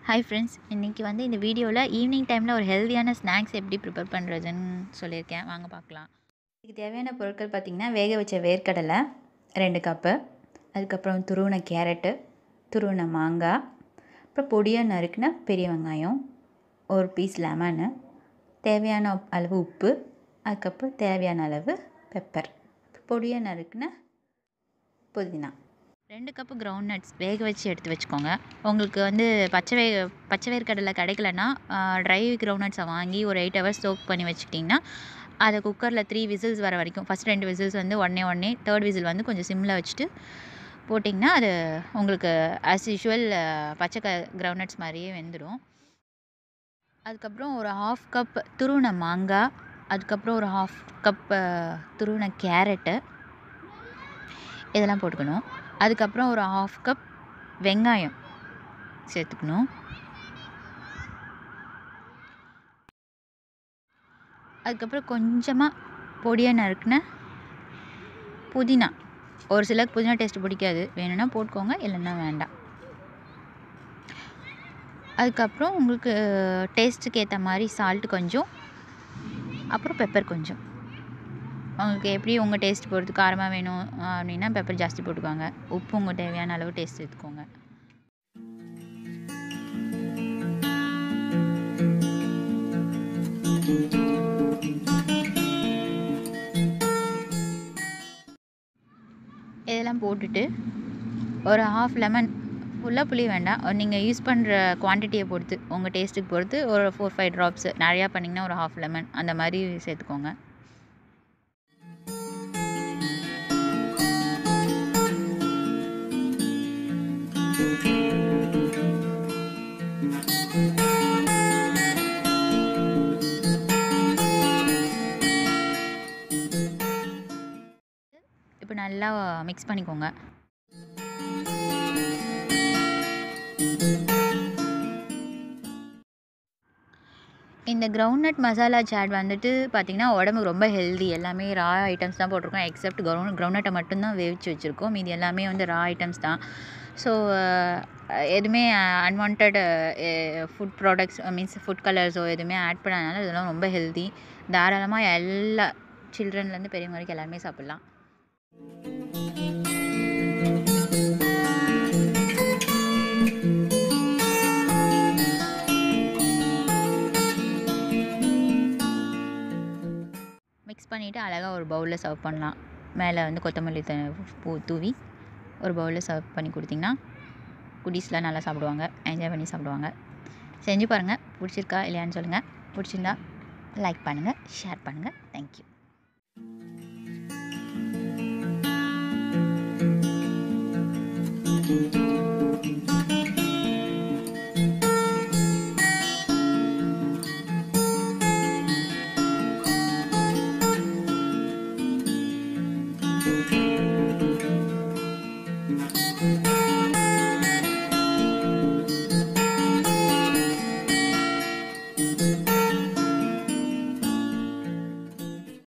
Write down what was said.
hi friends இன்றைக்கி வந்து இந்த வீடியோவில் ஈவினிங் டைமில் ஒரு ஹெல்த்தியான ஸ்நாக்ஸ் எப்படி ப்ரிப்பேர் பண்ணுறதுன்னு சொல்லியிருக்கேன் வாங்க பார்க்கலாம் இதுக்கு தேவையான பொருட்கள் பார்த்திங்கன்னா வேக வச்ச வேர்க்கடலை ரெண்டு கப்பு அதுக்கப்புறம் துருவின கேரட்டு துருவின மாங்காய் அப்புறம் பொடியாக நறுக்கின பெரிய வெங்காயம் ஒரு பீஸ் லெமனு தேவையான அளவு உப்பு அதுக்கப்புறம் தேவையான அளவு பெப்பர் பொடியாக நறுக்கின புதினா ரெண்டு கப்பு கிரவுண்ட் நட்ஸ் வேக வச்சு எடுத்து வச்சுக்கோங்க உங்களுக்கு வந்து பச்சை வே பச்சை வேர்க்கடலை கிடைக்கலன்னா ட்ரை கிரவுண்ட் நட்ஸை வாங்கி ஒரு எயிட் ஹவர்ஸ் சோக் பண்ணி வச்சுக்கிட்டிங்கன்னா அதை குக்கரில் த்ரீ விசில்ஸ் வர வரைக்கும் ஃபஸ்ட் ரெண்டு விசில்ஸ் வந்து உடனே உடனே தேர்ட் விசில் வந்து கொஞ்சம் சிம்மில் வச்சுட்டு போட்டிங்கன்னா அது உங்களுக்கு ஆஸ் யூஷுவல் பச்சை க கிரவுண்ட் நட்ஸ் மாதிரியே வெந்துடும் அதுக்கப்புறம் ஒரு ஹாஃப் கப் துருவின மாங்காய் அதுக்கப்புறம் ஒரு ஹாஃப் கப் துருவின கேரட்டு இதெல்லாம் போட்டுக்கணும் அதுக்கப்புறம் ஒரு ஹாஃப் கப் வெங்காயம் சேர்த்துக்கணும் அதுக்கப்புறம் கொஞ்சமாக பொடியாக நறுக்குன புதினா ஒரு சிலருக்கு புதினா டேஸ்ட் பிடிக்காது வேணும்னா போட்டுக்கோங்க இல்லைன்னா வேண்டாம் அதுக்கப்புறம் உங்களுக்கு டேஸ்ட்டுக்கு ஏற்ற மாதிரி சால்ட்டு கொஞ்சம் அப்புறம் பெப்பர் கொஞ்சம் உங்களுக்கு எப்படி உங்கள் டேஸ்ட் பொறுத்து காரமாக வேணும் அப்படின்னா பெப்பர் ஜாஸ்தி போட்டுக்கோங்க உப்பு உங்கள் தேவையான அளவு டேஸ்ட் எடுத்துக்கோங்க இதெல்லாம் போட்டுட்டு ஒரு ஹாஃப் லெமன் ஃபுல்லாக புளி வேண்டாம் நீங்கள் யூஸ் பண்ணுற குவான்டிட்டியை பொறுத்து உங்கள் டேஸ்ட்டுக்கு பொறுத்து ஒரு ஃபோர் ஃபைவ் ட்ராப்ஸ் நிறையா பண்ணிங்கன்னா ஒரு ஹாஃப் லெமன் அந்த மாதிரி சேர்த்துக்கோங்க இப்போ நல்லா மிக்ஸ் பண்ணிக்கோங்க இந்த கிரவுண்ட்நட் மசாலா சாட் வந்துட்டு பார்த்திங்கன்னா உடம்புக்கு ரொம்ப ஹெல்தி எல்லாமே ரா ஐட்டம்ஸ் தான் போட்டிருக்கோம் எக்ஸப்ட் கிரவுண்ட் கிரவுண்ட்நட்டை மட்டும்தான் வேவிச்சு வச்சுருக்கோம் மீதி எல்லாமே வந்து ரா ஐட்டம்ஸ் தான் ஸோ எதுவுமே unwanted food products means food கலர்ஸோ எதுவுமே ஆட் பண்ணாதனால இதெல்லாம் ரொம்ப ஹெல்தி தாராளமாக எல்லா சில்ட்ரன்லேருந்து பெரியவங்க வரைக்கும் எல்லாருமே சாப்பிட்லாம் மிக்ஸ் பண்ணிவிட்டு அழகாக ஒரு பவுலில் சர்வ் பண்ணலாம் மேலே வந்து கொத்தமல்லி த பூ தூவி ஒரு பவுலில் சர்வ் பண்ணி கொடுத்திங்கன்னா குட்டீஸ்லாம் நல்லா சாப்பிடுவாங்க என்ஜாய் பண்ணி சாப்பிடுவாங்க செஞ்சு பாருங்கள் பிடிச்சிருக்கா இல்லையான்னு சொல்லுங்கள் பிடிச்சிருந்தா லைக் பண்ணுங்கள் ஷேர் பண்ணுங்கள் தேங்க்யூ thank you